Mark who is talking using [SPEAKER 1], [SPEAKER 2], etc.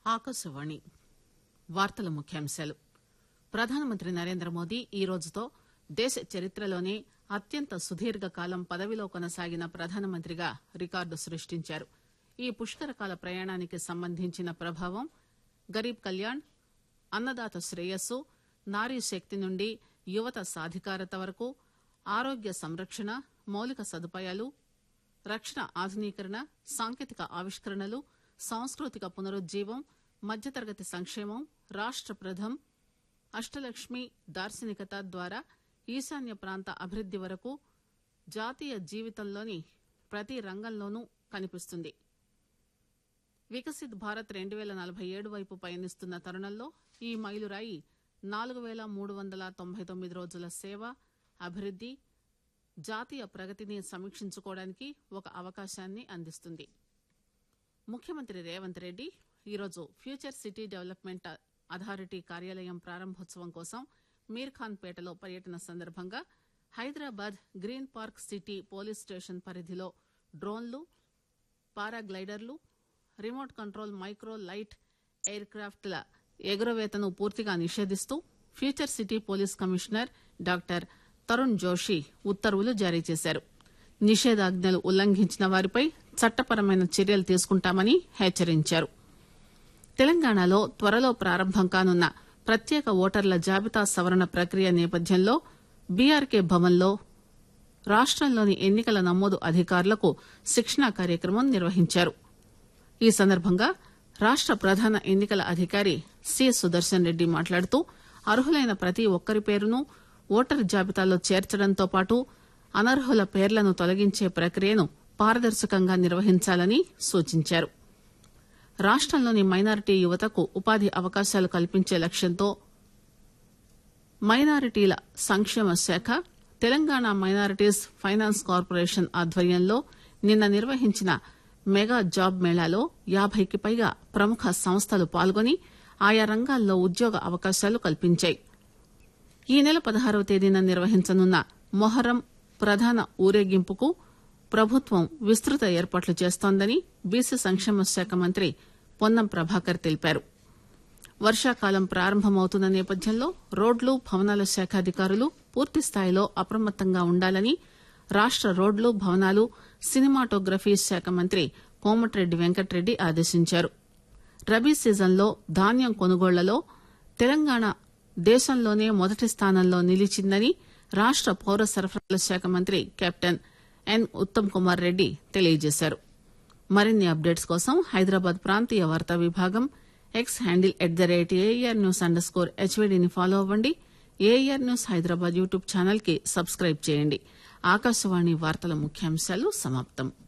[SPEAKER 1] ఆకాశవాణి వార్తల ముఖ్యాంశాలు ప్రధానమంత్రి నరేంద్ర మోదీ ఈ రోజుతో దేశ చరిత్రలోనే అత్యంత సుదీర్ఘకాలం పదవిలో కొనసాగిన ప్రధానమంత్రిగా రికార్డు సృష్టించారు ఈ పుష్కరకాల ప్రయాణానికి సంబంధించిన ప్రభావం గరీబ్ కళ్యాణ్ అన్నదాత శ్రేయస్సు నారీ శక్తి నుండి యువత సాధికారత వరకు ఆరోగ్య సంరక్షణ మౌలిక సదుపాయాలు రక్షణ ఆధునీకరణ సాంకేతిక ఆవిష్కరణలు సాంస్కృతిక పునరుజ్జీవం మధ్యతరగతి సంక్షేమం రాష్ట ప్రథం అష్టలక్ష్మి దార్శనికత ద్వారా ఈశాన్య ప్రాంత అభివృద్ది వరకు జాతీయ జీవితంలోని ప్రతి రంగంలోనూ కనిపిస్తుంది వికసిత్ భారత్ రెండు పేల నలభై ఏడు వైపు పయనిస్తున్న తరుణంలో ఈ మైలురాయి నాలుగు పేల మూడు వందల తొంభై తొమ్మిది రోజుల సేవ అభివృద్ది జాతీయ ప్రగతిని సమీక్షించుకోవడానికి ఒక అవకాశాన్ని అందిస్తుంది ముఖ్యమంత్రి రేవంత్ రెడ్డి ఈరోజు ఫ్యూచర్ సిటీ డెవలప్మెంట్ అథారిటీ కార్యాలయం ప్రారంభోత్సవం కోసం మీర్ఖాన్ పేటలో పర్యటన సందర్భంగా Hyderabad green park city police station పరిధిలో డ్రోన్లు పారాగ్లైడర్లు remote control micro light air క్రాఫ్ట్ల ఎగురవేతను పూర్తిగా నిషేధిస్తూ future city police commissioner doctor Tarun Joshi ఉత్తర్వులు జారీ చేశారు నిషేధాజ్ఞలు ఉల్లంఘించిన వారిపై చట్టపరమైన చర్యలు తీసుకుంటామని హెచ్చరించారు తెలంగాణలో త్వరలో ప్రారంభం కానున్న ప్రత్యేక ఓటర్ల జాబితా సవరణ ప్రక్రియ నేపథ్యంలో బీఆర్కే భవన్లో రాష్టంలోని ఎన్నికల నమోదు అధికారులకు శిక్షణా కార్యక్రమం నిర్వహించారు ఈ సందర్భంగా రాష్ట ప్రధాన ఎన్నికల అధికారి సి సుదర్శన్ రెడ్డి మాట్లాడుతూ అర్హులైన ప్రతి ఒక్కరి పేరును ఓటరు జాబితాలో చేర్చడంతో పాటు అనర్హుల పేర్లను తొలగించే ప్రక్రియను పారదర్శకంగా నిర్వహించాలని సూచించారు రాష్టంలోని మైనారిటీ యువతకు ఉపాధి అవకాశాలు కల్పించే లక్ష్యంతో మైనారిటీల సంక్షేమ శాఖ తెలంగాణ మైనారిటీస్ ఫైనాన్స్ కార్పొరేషన్ ఆధ్వర్యంలో నిన్న నిర్వహించిన మెగా జాబ్ మేళాలో యాభైకి పైగా ప్రముఖ సంస్థలు పాల్గొని ఆయా రంగాల్లో ఉద్యోగ అవకాశాలు కల్పించాయి ఈ నెల పదహారవ తేదీన నిర్వహించనున్న మొహరం ప్రధాన ఊరేగింపుకు ప్రభుత్వం విస్తృత ఏర్పాట్లు చేస్తోందని బీసీ సంక్షేమ శాఖ మంత్రి పొన్నం ప్రభాకర్ తెలిపారు వర్షాకాలం ప్రారంభమవుతున్న నేపథ్యంలో రోడ్లు భవనాల శాఖ అధికారులు పూర్తిస్థాయిలో అప్రమత్తంగా ఉండాలని రాష్ట రోడ్లు భవనాలు సినిమాటోగ్రఫీ శాఖ మంత్రి కోమటిరెడ్డి వెంకటరెడ్డి ఆదేశించారు రబీ సీజన్లో ధాన్యం కొనుగోళ్లలో తెలంగాణ దేశంలోనే మొదటి స్థానంలో నిలిచిందని రాష్ట పౌర సరఫరాల శాఖ మంత్రి కెప్టెన్ ఎన్ ఉత్తమ్ కుమార్ రెడ్డి తెలియజేశారు మరిన్ని అప్డేట్స్ కోసం హైదరాబాద్ ప్రాంతీయ వార్తా విభాగం X handle at the rate AR news underscore స్కోర్ హెచ్వీడీని ఫాలో అవ్వండి AR news Hyderabad YouTube channel కి సబ్స్క్రైబ్ చేయండి ఆకాశవాణి వార్తల ముఖ్యాంశాలు సమాప్తం